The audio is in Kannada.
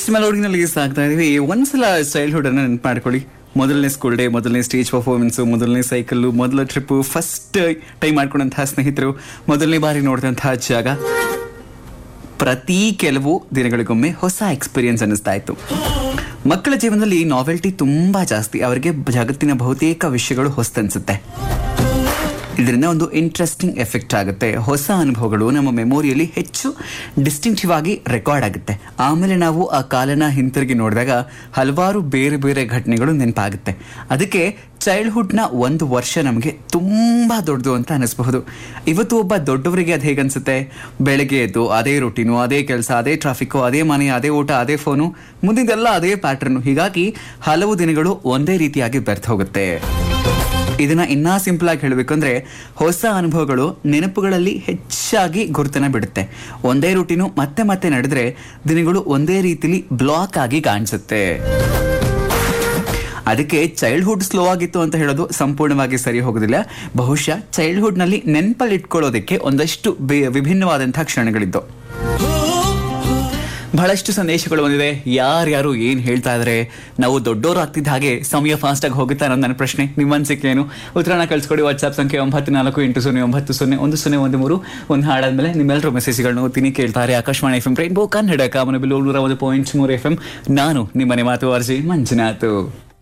ನೆಕ್ಸ್ಟ್ ಮೆಲೋಡಿನಲ್ಲಿ ಸಾಗ್ತಾ ಇದೀವಿ ಒಂದ್ಸಲ ಚೈಲ್ಡ್ಹುಡ್ ಅನ್ನ ನೆನ್ಪು ಮಾಡ್ಕೊಳ್ಳಿ ಮೊದಲನೇ ಸ್ಕೂಲ್ ಡೇ ಮೊದಲನೇ ಸ್ಟೇಜ್ ಪರ್ಫಾರ್ಮೆನ್ಸ್ ಮೊದಲನೇ ಸೈಕಲ್ ಮೊದಲ ಟ್ರಿಪ್ ಫಸ್ಟ್ ಟೈಮ್ ಮಾಡ್ಕೊಂಡಂತಹ ಸ್ನೇಹಿತರು ಮೊದಲನೇ ಬಾರಿ ನೋಡಿದಂತಹ ಜಾಗ ಪ್ರತಿ ಕೆಲವು ದಿನಗಳಿಗೊಮ್ಮೆ ಹೊಸ ಎಕ್ಸ್ಪೀರಿಯನ್ಸ್ ಅನ್ನಿಸ್ತಾ ಇತ್ತು ಮಕ್ಕಳ ಜೀವನದಲ್ಲಿ ನಾವೆಲ್ಟಿ ತುಂಬಾ ಜಾಸ್ತಿ ಅವರಿಗೆ ಜಗತ್ತಿನ ಬಹುತೇಕ ವಿಷಯಗಳು ಹೊಸ್ತನ್ಸುತ್ತೆ ಇದರಿಂದ ಒಂದು ಇಂಟ್ರೆಸ್ಟಿಂಗ್ ಎಫೆಕ್ಟ್ ಆಗುತ್ತೆ ಹೊಸ ಅನುಭವಗಳು ನಮ್ಮ ಮೆಮೊರಿಯಲ್ಲಿ ಹೆಚ್ಚು ಡಿಸ್ಟಿಂಕ್ಟಿವ್ ಆಗಿ ರೆಕಾರ್ಡ್ ಆಗುತ್ತೆ ಆಮೇಲೆ ನಾವು ಆ ಕಾಲನ ಹಿಂತಿರುಗಿ ನೋಡಿದಾಗ ಹಲವಾರು ಬೇರೆ ಬೇರೆ ಘಟನೆಗಳು ನೆನಪಾಗುತ್ತೆ ಅದಕ್ಕೆ ಚೈಲ್ಡ್ಹುಡ್ನ ಒಂದು ವರ್ಷ ನಮಗೆ ತುಂಬಾ ದೊಡ್ಡದು ಅಂತ ಅನಿಸ್ಬಹುದು ಇವತ್ತು ಒಬ್ಬ ದೊಡ್ಡವರಿಗೆ ಅದು ಹೇಗನ್ಸುತ್ತೆ ಬೆಳಗ್ಗೆ ಎದ್ದು ಅದೇ ರೂಟೀನು ಅದೇ ಕೆಲಸ ಅದೇ ಟ್ರಾಫಿಕ್ಕು ಅದೇ ಮನೆ ಅದೇ ಊಟ ಅದೇ ಫೋನು ಮುಂದಿದ್ದೆಲ್ಲ ಅದೇ ಪ್ಯಾಟರ್ನು ಹೀಗಾಗಿ ಹಲವು ದಿನಗಳು ಒಂದೇ ರೀತಿಯಾಗಿ ಬೆರ್ತ್ ಹೋಗುತ್ತೆ ಇದನ್ನ ಇನ್ನೂ ಸಿಂಪಲ್ ಆಗಿ ಹೇಳಬೇಕಂದ್ರೆ ಹೊಸ ಅನುಭವಗಳು ನೆನಪುಗಳಲ್ಲಿ ಹೆಚ್ಚಾಗಿ ಗುರುತನ ಬಿಡುತ್ತೆ ಒಂದೇ ರೂಟೀನು ಮತ್ತೆ ಮತ್ತೆ ನಡೆದ್ರೆ ದಿನಗಳು ಒಂದೇ ರೀತಿಲಿ ಬ್ಲಾಕ್ ಆಗಿ ಕಾಣಿಸುತ್ತೆ ಅದಕ್ಕೆ ಚೈಲ್ಡ್ಹುಡ್ ಸ್ಲೋ ಆಗಿತ್ತು ಅಂತ ಹೇಳೋದು ಸಂಪೂರ್ಣವಾಗಿ ಸರಿ ಹೋಗೋದಿಲ್ಲ ಬಹುಶಃ ಚೈಲ್ಡ್ಹುಡ್ ನಲ್ಲಿ ನೆನಪಲ್ಲಿ ಇಟ್ಕೊಳ್ಳೋದಕ್ಕೆ ಒಂದಷ್ಟು ಬೆ- ವಿಭಿನ್ನವಾದಂತಹ ಕ್ಷಣಗಳಿದ್ದು ಬಹಳಷ್ಟು ಸಂದೇಶಗಳು ಬಂದಿದೆ ಯಾರ್ಯಾರು ಏನ್ ಹೇಳ್ತಾ ಇದಾರೆ ನಾವು ದೊಡ್ಡವರು ಆಗ್ತಿದ್ದ ಹಾಗೆ ಸಮಯ ಫಾಸ್ಟ್ ಆಗಿ ಹೋಗುತ್ತಾ ಅನ್ನೋದು ನನ್ನ ಪ್ರಶ್ನೆ ನಿಮ್ಮ ಅನ್ಸಿಕೆ ಏನು ಉತ್ತರನ ಕಳ್ಸ್ಕೊಡಿ ವಾಟ್ಸ್ಆಪ್ ಸಂಖ್ಯೆ ಒಂಬತ್ತು ನಾಲ್ಕು ಎಂಟು ಸೊನ್ನೆ ಒಂಬತ್ತು ಸೊನ್ನೆ ಒಂದು ಸೊನ್ನೆ ಒಂದು ಮೂರು ಒಂದು ಹಾಡಾದ್ಮೇಲೆ ನಿಮ್ಮೆಲ್ಲರೂ ಮೆಸೇಜ್ಗಳನ್ನ ಓದ್ತೀನಿ ಕೇಳ್ತಾರೆ Akashvani F M rainbow Kannada ಕಾಮನಬಿಲ್ಲು ನೂರ ಒಂದು ಪಾಯಿಂಟ್ ಮೂರು ಎಫ್ ಎಂ ನಾನು ನಿಮ್ಮನೆ ಮಾತು ಅರ್ಜಿ ಮಂಜುನಾಥ್